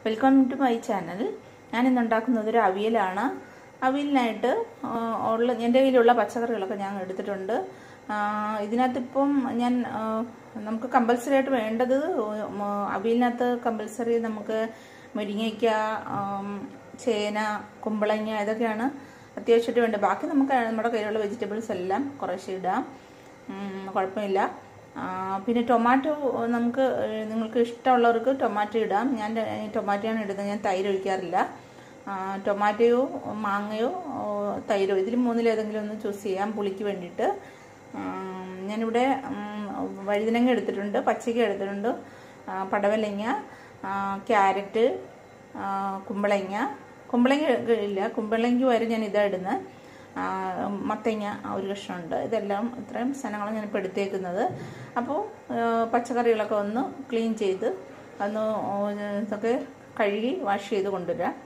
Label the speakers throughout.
Speaker 1: welcome to my channel ഞാൻ ഇന്ന് ഉണ്ടാക്കുന്നത് ഒരു അവിയലാണ് അവിയലിനായിട്ട് ആ, ഉള്ള എൻ്റെ കയ്യിലുള്ള പച്ചക്കറികളൊക്കെ ഞാൻ എടുത്തിട്ടുണ്ട് ആ, ഇതിനകത്തിപ്പം ഞാൻ ആ, നമുക്ക് കമ്പൽസറി ആയിട്ട് വേണ്ടത് ഉം, അവിയലിനകത്ത് കമ്പൽസറി നമുക്ക് മുരിങ്ങയ്ക്ക ആം, ചേന കുമ്പളങ്ങ ഇതൊക്കെയാണ് അത്യാവശ്യമായിട്ട് വേണ്ടത് ബാക്കി നമുക്ക് നമ്മുടെ കയ്യിലുള്ള വെജിറ്റബിൾസ് എല്ലാം കുറേശ്ശെ ഇടാം ഉം, കുഴപ്പമില്ല ആ, പിന്നെ ടൊമാറ്റോ നമുക്ക് ഏഹ്, നിങ്ങൾക്ക് ഇഷ്ടമുള്ളവർക്ക് ടൊമാറ്റോ ഇടാം ഞാൻ ര- ടൊമാറ്റോയാണ് ഇടുന്നത് ഞാൻ തൈര് ഒഴിക്കാറില്ല ആ, ടൊമാറ്റോയോ മാങ്ങയോ ഓ, തൈരോ ഇതിൽ മൂന്നിലേതെങ്കിലും ഒന്ന് ചൂസ് ചെയ്യാം പുളിക്ക് വേണ്ടിയിട്ട് ഉം, ഞാനിവിടെ ഉം, വഴുതനങ്ങ എടുത്തിട്ടുണ്ട് പച്ചയ്ക്ക എടുത്തിട്ടുണ്ട് ആ, പടവലങ്ങ ആ, ക്യാരറ്റ് ആ, കുമ്പളങ്ങ കുമ്പളങ്ങ ഇല്ല കുമ്പളങ്ങ വരെ ഞാൻ ഇതാ ഇടുന്നത് ആ, മത്തങ്ങ ഒരു കഷ്ണമുണ്ട് ഇതെല്ലാം ഇത്രയും സാധനങ്ങളാണ് ഞാനിപ്പോൾ എടുത്തേക്കുന്നത് അപ്പോൾ പച്ചക്കറികളൊക്കെ ഒന്ന് ക്ലീൻ ചെയ്ത് ഒന്ന് ഓ, ഇതൊക്കെ കഴുകി വാഷ് ചെയ്ത് കൊണ്ടുവരാം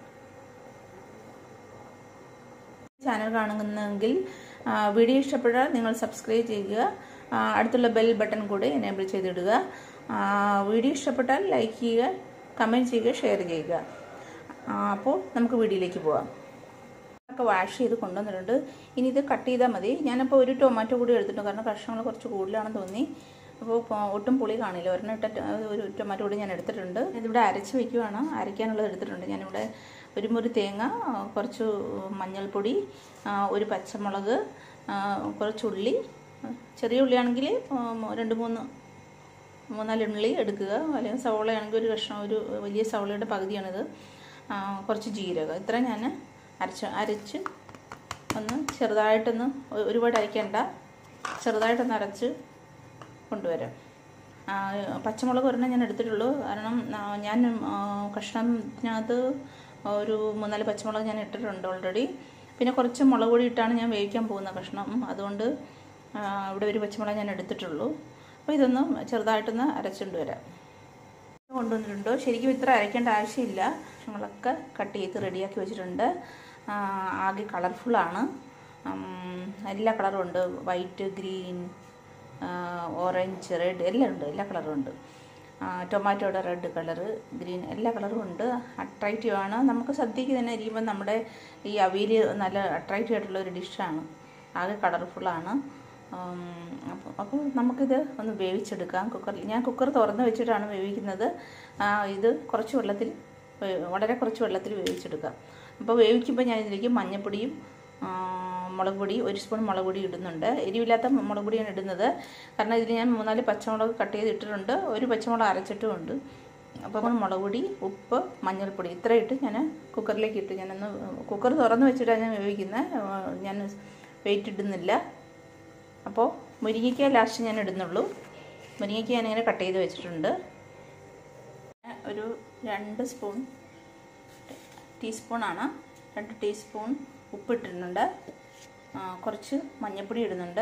Speaker 1: ചാനൽ കാണുന്നെങ്കിൽ ആ, വീഡിയോ ഇഷ്ടപ്പെട്ടാൽ നിങ്ങൾ സബ്സ്ക്രൈബ് ചെയ്യുക ആ, അടുത്തുള്ള ബെൽ ബട്ടൺ കൂടി എനേബിൾ ചെയ്തിടുക ആ, വീഡിയോ ഇഷ്ടപ്പെട്ടാൽ ലൈക്ക് ചെയ്യുക കമൻറ്റ് ചെയ്യുക ഷെയർ ചെയ്യുക ആ, അപ്പോൾ നമുക്ക് വീഡിയോയിലേക്ക് പോവാം ഒക്കെ വാഷ് ചെയ്ത് കൊണ്ടുവന്നിട്ടുണ്ട് ഇനി ഇത് കട്ട് ചെയ്താൽ മതി ഞാനപ്പോൾ ഒരു ടൊമാറ്റോ കൂടി എടുത്തിട്ടുണ്ട് കാരണം കഷ്ണങ്ങൾ കുറച്ച് കൂടുതലാണെന്ന് തോന്നി അപ്പോൾ പ- ഒട്ടും പുളി കാണില്ല ഒരെണ്ണം ഇട്ട ട- ഒരു ടൊമാറ്റോ കൂടി ഞാൻ എടുത്തിട്ടുണ്ട് ഇതിവിടെ അരച്ച് വെക്കുവാണ് അരയ്ക്കാനുള്ളത് എടുത്തിട്ടുണ്ട് ഞാനിവിടെ ഒരു മുറി തേങ്ങ ആ, കുറച്ച് മഞ്ഞൾപ്പൊടി ആ, ഒരു പച്ചമുളക് ആ, കുറച്ച് ഉള്ളി ചെറിയ ഉള്ളിയാണെങ്കിൽ ഉം, രണ്ട് മൂന്ന് മൂന്നാല് ഉള്ളി എടുക്കുക അല്ലെങ്കിൽ സവോളയാണെങ്കിൽ ഒരു കഷ്ണം ഒരു വലിയ സവോളയുടെ പകുതിയാണിത് ആ, കുറച്ച് ജീരകം ഇത്ര ഞാൻ അരച്ച് അരച്ച് ഒന്ന് ചെറുതായിട്ടൊന്ന് ഒ- ഒരുപാട് അരയ്ക്കേണ്ട ചെറുതായിട്ടൊന്ന് അരച്ച് കൊണ്ടുവരാം ആ, പച്ചമുളക് ഒരെണ്ണം ഞാൻ എടുത്തിട്ടുള്ളൂ കാരണം ആ, ഞാൻ ആ, കഷ്ണത്തിനകത്ത് ഒരു മൂന്നാല് പച്ചമുളക് ഞാൻ ഇട്ടിട്ടുണ്ട് ഓൾറെഡി പിന്നെ കുറച്ച് മുളക് പൊടി ഇട്ടാണ് ഞാൻ വേവിക്കാൻ പോകുന്ന കഷ്ണം അതുകൊണ്ട് ആ, ഇവിടെ ഒരു പച്ചമുളക് ഞാൻ എടുത്തിട്ടുള്ളൂ അപ്പോൾ ഇതൊന്ന് ചെറുതായിട്ടൊന്ന് അരച്ചുകൊണ്ട് വരാം കൊണ്ടുവന്നിട്ടുണ്ടോ ശരിക്കും ഇത്ര അരയ്ക്കേണ്ട ആവശ്യമില്ല കഷ്ണങ്ങളൊക്കെ കട്ട് ചെയ്ത് റെഡിയാക്കി വെച്ചിട്ടുണ്ട് ആ, ആകെ കളർഫുള്ളാണ് എല്ലാ കളറും ഉണ്ട് വൈറ്റ് ഗ്രീൻ ഓറഞ്ച് റെഡ് എല്ലാം ഉണ്ട് എല്ലാ കളറും ഉണ്ട് ആ, ടൊമാറ്റോയുടെ റെഡ് കളറ് ഗ്രീൻ എല്ലാ കളറും ഉണ്ട് അട്രാക്റ്റീവ് ആണ് നമുക്ക് സദ്യക്ക് തന്നെ ഇരിക്കുമ്പോൾ നമ്മുടെ ഈ അവിയൽ നല്ല അട്രാക്റ്റീവ് ആയിട്ടുള്ള ഒരു ഡിഷാണ് ആകെ കളർഫുള്ളാണ് അപ്പോൾ അപ്പോൾ നമുക്കിത് ഒന്ന് വേവിച്ചെടുക്കാം കുക്കറിൽ ഞാൻ കുക്കർ തുറന്ന് വെച്ചിട്ടാണ് വേവിക്കുന്നത് ആ, ഇത് കുറച്ച് വെള്ളത്തിൽ വേ- വളരെ കുറച്ച് വെള്ളത്തിൽ വേവിച്ചെടുക്കാം അപ്പോൾ വേവിക്കുമ്പോൾ ഞാൻ ഇതിലേക്ക് മഞ്ഞൾപ്പൊടിയും ആ, മുളക് പൊടി ഒരു സ്പൂൺ മുളക് പൊടി ഇടുന്നുണ്ട് എരിവില്ലാത്ത മുളക് പൊടിയാണ് ഇടുന്നത് കാരണം ഇതിൽ ഞാൻ മൂന്നാല് പച്ചമുളക് കട്ട് ചെയ്ത് ഇട്ടിട്ടുണ്ട് ഒരു പച്ചമുളക് അരച്ചിട്ടുമുണ്ട് അപ്പോൾ മുളക് പൊടി ഉപ്പ് മഞ്ഞൾപ്പൊടി ഇത്ര ഇട്ട് ഞാൻ കുക്കറിലേക്ക് ഇട്ട് ഞാനൊന്ന് കുക്കർ തുറന്ന് വെച്ചിട്ടാണ് ഞാൻ വേവിക്കുന്നത് ഞാൻ വെയിറ്റ് ഇടുന്നില്ല അപ്പോൾ മുരിങ്ങയ്ക്ക ലാസ്റ്റ് ഞാൻ ഇടുന്നുള്ളൂ മുരിങ്ങയ്ക്ക ഞാനിങ്ങനെ കട്ട് ചെയ്ത് വെച്ചിട്ടുണ്ട് ഒരു രണ്ട് സ്പൂൺ ടീസ്പൂണാണ് രണ്ട് ടീസ്പൂൺ ഉപ്പ് ഇട്ടിട്ടുണ്ട് ആ, കുറച്ച് മഞ്ഞൾപ്പൊടി ഇടുന്നുണ്ട്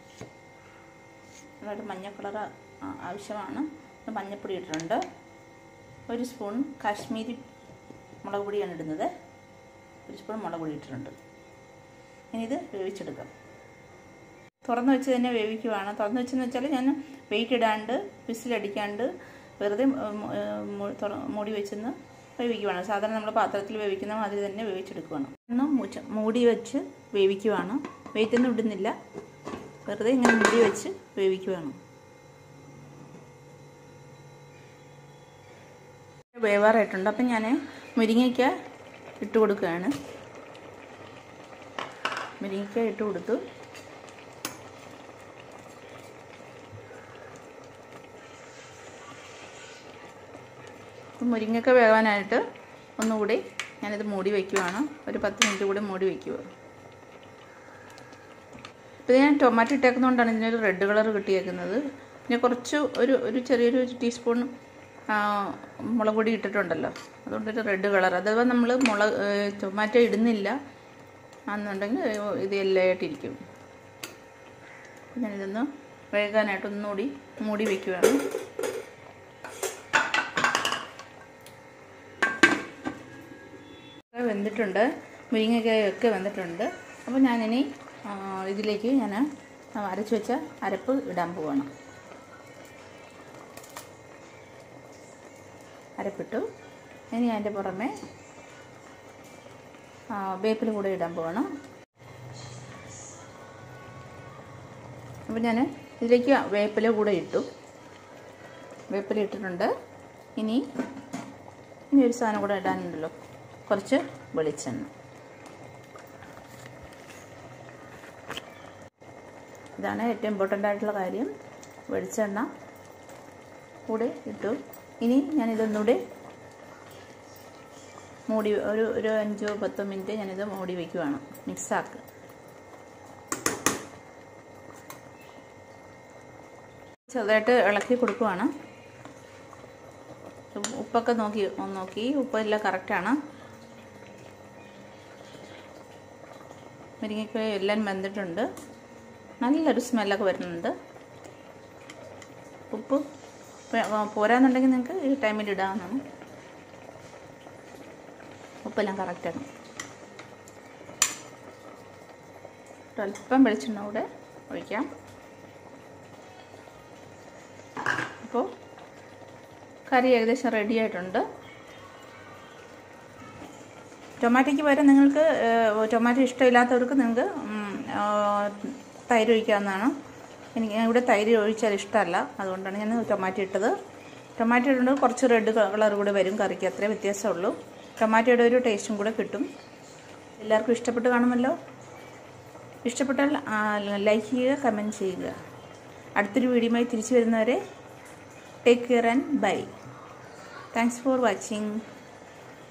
Speaker 1: നല്ലൊരു മഞ്ഞ കളർ ആവശ്യമാണ് ഒരു മഞ്ഞൾപ്പൊടി ഇട്ടിട്ടുണ്ട് ഒരു സ്പൂൺ കാശ്മീരി മുളക് പൊടിയാണ് ഇടുന്നത് ഒരു സ്പൂൺ മുളക് പൊടി ഇട്ടിട്ടുണ്ട് ഇനി ഇത് വേവിച്ചെടുക്കാം തുറന്ന് വെച്ച് തന്നെ വേവിക്കുവാണ് തുറന്ന് വെച്ചെന്ന് വെച്ചാൽ ഞാൻ വെയിറ്റ് ഇടാണ്ട് വിസിലടിക്കാണ്ട് വെറുതെ ഉം, ഉം, മു- തുറ- മൂടി വെച്ചെന്ന് വേവിക്കുവാണ് സാധാരണ നമ്മൾ പാത്രത്തിൽ വേവിക്കുന്ന മാതിരി തന്നെ വേവിച്ചെടുക്കുവാണ് ഒന്ന് മുച്ച- മൂടി വെച്ച് വേവിക്കുവാണ് വെയിറ്റ് ഒന്നും ഇടുന്നില്ല വെറുതെ ഇങ്ങനെ മൂടി വെച്ച് വേവിക്കുവാണ് വേവാറായിട്ടുണ്ട് അപ്പം ഞാൻ മുരിങ്ങയ്ക്ക ഇട്ട് കൊടുക്കുകയാണ് മുരിങ്ങയ്ക്ക ഇട്ട് കൊടുത്തു മുരിങ്ങക്ക വേവാനായിട്ട് ഒന്നുകൂടി ഞാനിത് മൂടി വയ്ക്കുവാണ് ഒരു പത്ത് മിനിറ്റ് കൂടി മൂടി വയ്ക്കുക ഇപ്പോൾ ഞാൻ ടൊമാറ്റോ ഇട്ടേക്കുന്നതുകൊണ്ടാണ് ഇതിനൊരു റെഡ് കളർ കിട്ടിയേക്കുന്നത് പിന്നെ കുറച്ച് ഒരു ഒരു ചെറിയൊരു ടീസ്പൂൺ ആ, മുളക് പൊടി ഇട്ടിട്ടുണ്ടല്ലോ അതുകൊണ്ടൊരു റെഡ് കളർ അഥവാ നമ്മൾ മുളക് ഏ, ടൊമാറ്റോ ഇടുന്നില്ല എന്നുണ്ടെങ്കിൽ ഇത് എല്ലായിട്ടിരിക്കും ഞാനിതൊന്ന് വേകാനായിട്ട് ഒന്നുകൂടി മൂടി വയ്ക്കുകയാണ് ഒക്കെ വെന്തിട്ടുണ്ട് മുരിങ്ങക്കായൊക്കെ വെന്തിട്ടുണ്ട് അപ്പോൾ ഞാനിനി ആ, ഇതിലേക്ക് ഞാൻ അരച്ച് വെച്ച അരപ്പ് ഇടാൻ പോവാണ് അരപ്പിട്ടു ഇനി അതിൻ്റെ പുറമെ വേപ്പിൽ കൂടെ ഇടാൻ പോകണം അപ്പോൾ ഞാൻ ഇതിലേക്ക് വേപ്പില കൂടെ ഇട്ടു വേപ്പില ഇട്ടിട്ടുണ്ട് ഇനി ഇനി ഒരു സാധനം കൂടെ ഇടാനുണ്ടല്ലോ കുറച്ച് വെളിച്ചെണ്ണ ഇതാണ് ഏറ്റവും ഇമ്പോർട്ടൻ്റ് ആയിട്ടുള്ള കാര്യം വെളിച്ചെണ്ണ കൂടെ ഇട്ടു ഇനി ഞാനിതൊന്നുകൂടി മൂടി ഒരു ഒരു അഞ്ചോ പത്തോ മിനിറ്റ് ഞാനിത് മൂടി വയ്ക്കുവാണ് മിക്സാക്ക് ചെറുതായിട്ട് ഇളക്കി കൊടുക്കുവാണ് ഉപ്പൊക്കെ നോക്കി ഒന്ന് നോക്കി ഉപ്പെല്ലാം കറക്റ്റാണ് മുരിങ്ങയ്ക്കായ എല്ലാം വെന്തിട്ടുണ്ട് നല്ലൊരു സ്മെല്ലൊക്കെ വരുന്നുണ്ട് ഉപ്പ് പോരാന്നുണ്ടെങ്കിൽ നിങ്ങൾക്ക് ഈ ടൈമിൽ ഇടാവുന്നതാണ് ഉപ്പെല്ലാം കറക്റ്റാണ് അല്പം വെളിച്ചെണ്ണ കൂടെ ഒഴിക്കാം അപ്പോൾ കറി ഏകദേശം റെഡി ആയിട്ടുണ്ട് ടൊമാറ്റോയ്ക്ക് പകരം നിങ്ങൾക്ക് ടൊമാറ്റോ ഇഷ്ടമില്ലാത്തവർക്ക് നിങ്ങൾക്ക് തൈര് ഒഴിക്കാവുന്നതാണ് എനിക്ക് ഇവിടെ തൈര് ഒഴിച്ചാൽ ഇഷ്ടമല്ല അതുകൊണ്ടാണ് ഞാൻ ടൊമാറ്റോ ഇട്ടത് ടൊമാറ്റോ ഇടുന്നത് കുറച്ച് റെഡ് കളർ കൂടെ വരും കറിക്ക് അത്രേ വ്യത്യാസമുള്ളൂ ടൊമാറ്റോയുടെ ഒരു ടേസ്റ്റും കൂടെ കിട്ടും എല്ലാവർക്കും ഇഷ്ടപ്പെട്ട് കാണുമല്ലോ ഇഷ്ടപ്പെട്ടാൽ ലൈക്ക് ചെയ്യുക കമൻറ്റ് ചെയ്യുക അടുത്തൊരു വീഡിയോയുമായി തിരിച്ചു വരുന്നവരെ take care and bye thanks for watching